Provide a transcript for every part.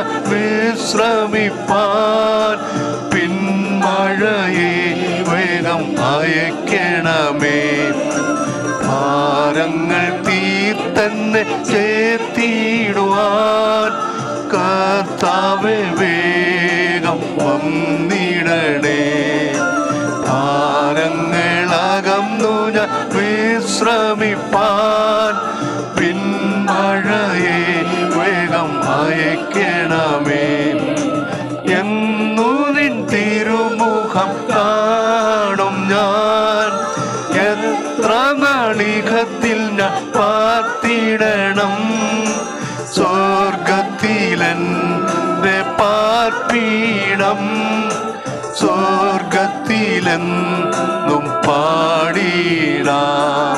ഞാൻ വിശ്രമിപ്പാൻ പിന്മഴയെ വേഗം അയക്കണമേ ഭാരങ്ങൾ തീർത്തന്നെ ചേർത്തിടുവാൻ കർത്താവെ വേഗം വന്നിടണേ ഭാരങ്ങളകന്നു ഞാൻ വിശ്രമിപ്പാൻ പിന്മഴയെ വേഗം അയക്കണമേ എന്നു നിൻ തിരുമുഖം കാണും ഞാൻ എത്ര നാളികത്തിൽ ഞാൻ പാർത്തിടണം സ്വർഗത്തിലെന്റെ പാർപ്പീടം സ്വർഗത്തിലെന്നും പാടിടാം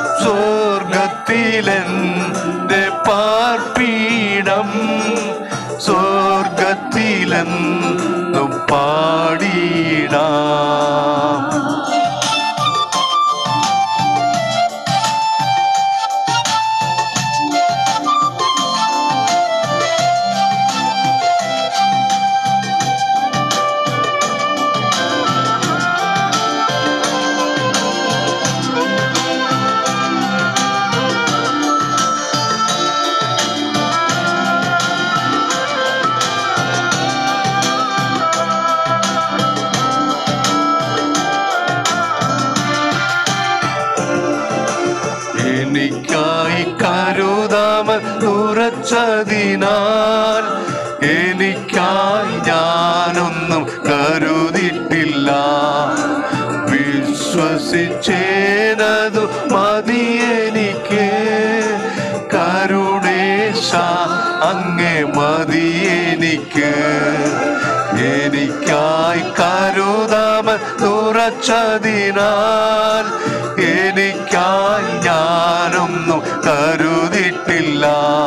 സ്വർഗത്തിലെന്റെ പാർപ്പീടം സ്വർഗത്തിലെന്നും പാടിടാം എനിക്കായി കരുതാമെന്നുറച്ചതിനാൽ എനിക്കായി ഞാനൊന്നും കരുതിട്ടില്ല വിശ്വസിച്ചേനതു മതി എനിക്ക് കരുണേശ അങ്ങേ മതി എനിക്ക് എനിക്കായി കരുതാമെന്നുറച്ചതിനാൽ എനിക്കായി ഞാനൊന്നും കരുതിട്ടില്ല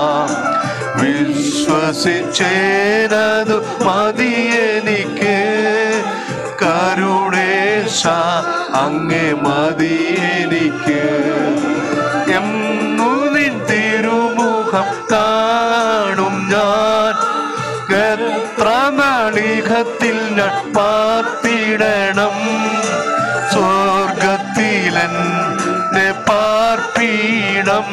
വിശ്വസിച്ചേനതു മതി എനിക്ക് കരുണേശ അങ്ങേ മതി എനിക്ക് എന്നു നിൻ തിരുമുഖം കാണും ഞാൻ എത്ര നാളികത്തിൽ ഞാൻ പാർത്തിടണം സ്വർഗത്തിലെന്നെ പാർപ്പീടം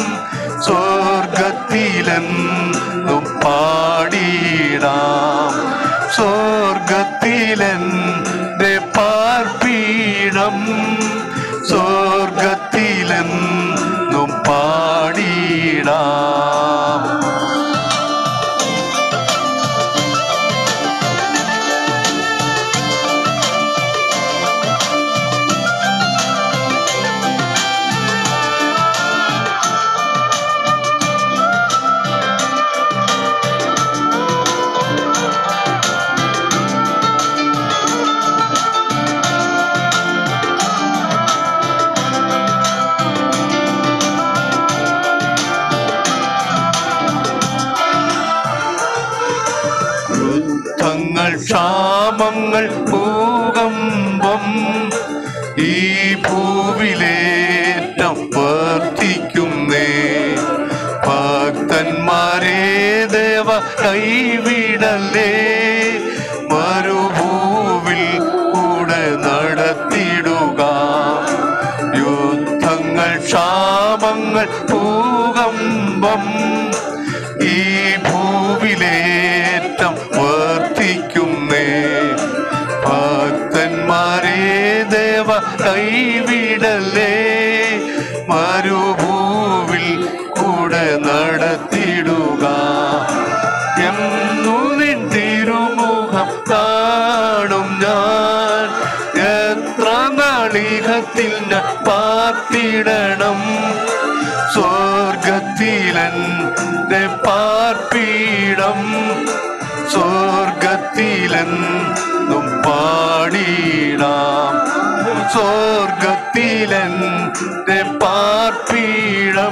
സ്വർഗത്തിലെന്നും പാടിടാം സ്വർഗത്തിലെന്റെ പാർപ്പീടം സ്വർഗത്തിലെന്നും പാടിടാം യുദ്ധങ്ങൾ ക്ഷാമങ്ങൾ ഭൂകമ്പം ഈ ഭൂവിലേറ്റം വർദ്ധിക്കുന്നേ ഭക്തന്മാരെ ദേവ കൈവിടലേ മരുഭൂവിൽ കൂടെ നടത്തിടുക യുദ്ധങ്ങൾ ക്ഷാമങ്ങൾ ഭൂകമ്പം ഈ ഭൂവിലേറ്റം വർദ്ധിക്കുന്നേ ഭക്തന്മാരെ ദേവ കൈവിടലേ മരുഭൂവിൽ കൂടെ നടത്തിടുക എന്നു നിൻ തിരുമുഖം കാണും ഞാൻ എത്ര നാളികത്തിൽ ഞാൻ പാർത്തിടണം സ്വർഗത്തിലെന്റെ പാർപ്പീടം സ്വർഗത്തിലെന്നും പാടിടാം സ്വർഗത്തിലെന്റെ പാർപ്പീടം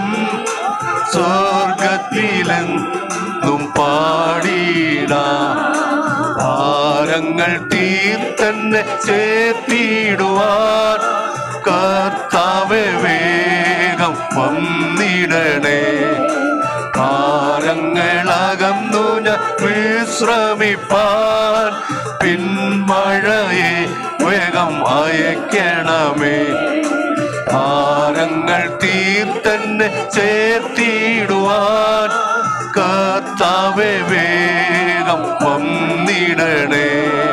സ്വർഗത്തിലെന്നും പാടിടാം ഭാരങ്ങൾ തീർത്തന്നെ ചേർത്തിടുവാൻ കർത്താവെ വേഗം വന്നിടണേ ഭാരങ്ങളകന്നു ഞാൻ വിശ്രമിപ്പാൻ പിന്മഴയെ വേഗം അയക്കണമേ ഭാരങ്ങൾ തീർത്തന്നെ ചേർത്തിടുവാൻ കർത്താവെ വേഗം വന്നിടണേ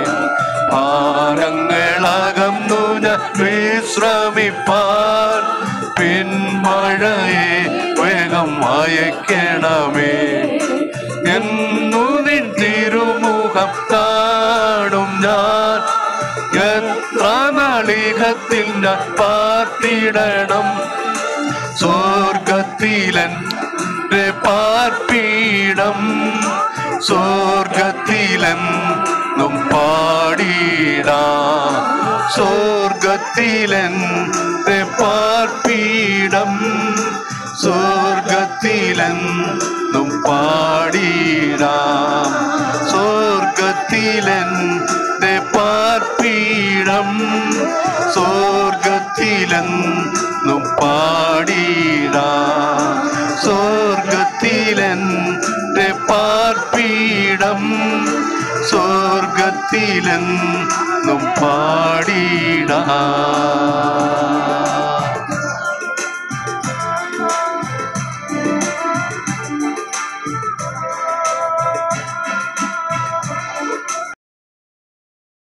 ഭാരങ്ങളകന്നു ഞാൻ വിശ്രമിപ്പാൻ പിന്മഴയെ വേഗം അയക്കണമേ എന്നു നിൻ തിരുമുഖം കാണും ഞാൻ എത്ര നളികത്തിൽ ഞാൻ പാർത്തിടണം സ്വർഗത്തിലൻ പാർപ്പീടം സ്വർഗത്തിലെന്നും പാടിടാം സ്വർഗത്തിലൻ പാർപ്പീടം സ്വർഗത്തിലെന്നും പാടിടാം സ്വർഗത്തിലെന്റെ പാർപ്പീടം സ്വർഗത്തിലെന്നും പാടിടാം സ്വർഗത്തിലെന്റെ പാർപ്പീടം സ്വർഗത്തിലെന്നും പാടിടാം